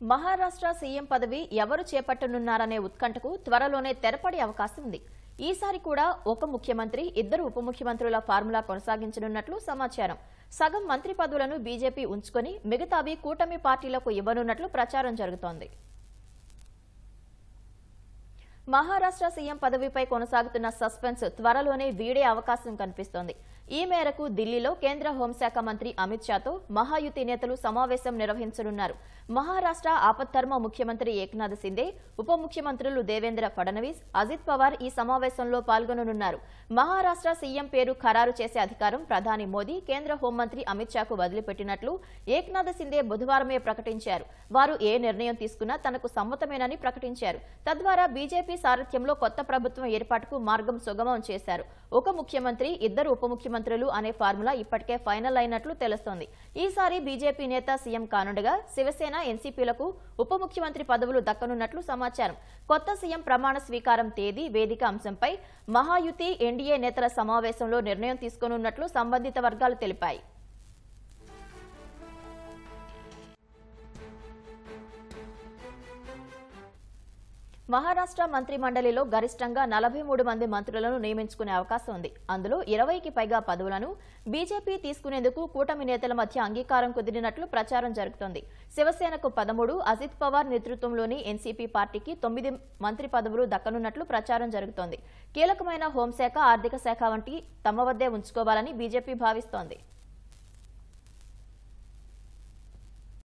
Maharashtra CM పదవి ఎవరు చేపట్టనున్నారనే ఉత్కంఠకు త్వరలోనే తెరపడే అవకాశం ఉంది ఈసారి కూడా ఒక ముఖ్యమంత్రి ఇద్దరు ఉప ముఖ్యమంత్రుల ఫార్ములా కొనసాగించనున్నట్లు సమాచారం సగం మంత్రి పదవులను బీజేపీ ఉంచుకొని మిగతావి కూటమి పార్టీలకు ఇవ్వనున్నట్లు ప్రచారం జరుగుతోంది మహారాష్ట్ర సీఎం పదవిపై కొనసాగుతున్న సస్పెన్స్ త్వరలోనే వీడే అవకాశం కనిపిస్తోంది ఈ మేరకు ఢిల్లీలో కేంద్ర హోంశాఖ మంత్రి అమిత్ షాతో మహాయుతి నేతలు సమావేశం నిర్వహించనున్నారు మహారాష్ట్ర ఆపద్ధర్మ ముఖ్యమంత్రి ఏక్నాథ్ సిందే ఉప ముఖ్యమంత్రులు దేవేంద్ర ఫడణవీస్ అజిత్ పవార్ ఈ సమావేశంలో పాల్గొననున్నారు మహారాష్ట్ర సీఎం పేరు ఖరారు చేసే అధికారం ప్రధాని మోదీ కేంద్ర హోంమంత్రి అమిత్ షాకు వదిలిపెట్టినట్లు ఏక్నాథ్ సిందే బుధవారమే ప్రకటించారు వారు ఏ నిర్ణయం తీసుకున్నా తనకు సమ్మతమేనని ప్రకటించారు తద్వారా బీజేపీ సారథ్యంలో కొత్త ప్రభుత్వం ఏర్పాటుకు మార్గం సుగమం చేశారు ఒక ముఖ్యమంత్రి ఇద్దరు ఉప ముఖ్యమంత్రులు అనే ఫార్ములా ఇప్పటికే ఫైనల్ అయినట్లు తెలుస్తోంది ఈసారి బీజేపీ నేత సీఎం కానుండగా శివసేన ఎన్సీపీలకు ఉప ముఖ్యమంత్రి పదవులు దక్కనున్నట్లు సమాచారం కొత్త సీఎం ప్రమాణ స్వీకారం తేదీ వేదిక అంశంపై మహాయుతి ఎన్డీఏ నేతల సమావేశంలో నిర్ణయం తీసుకోనున్నట్లు సంబంధిత వర్గాలు తెలిపాయి మహారాష్ట్ర మంత్రి మండలిలో గరిష్టంగా నలభై మూడు మంది మంత్రులను నియమించుకునే అవకాశం ఉంది అందులో ఇరవైకి పైగా పదవులను బీజేపీ తీసుకునేందుకు కూటమి నేతల మధ్య అంగీకారం కుదిరినట్లు ప్రచారం జరుగుతోంది శివసేనకు పదమూడు అజిత్ పవార్ నేతృత్వంలోని ఎన్సీపీ పార్టీకి తొమ్మిది మంత్రి పదవులు దక్కనున్నట్లు ప్రచారం జరుగుతోంది కీలకమైన హోంశాఖ ఆర్థిక శాఖ వంటి తమ వద్దే ఉంచుకోవాలని బీజేపీ భావిస్తోంది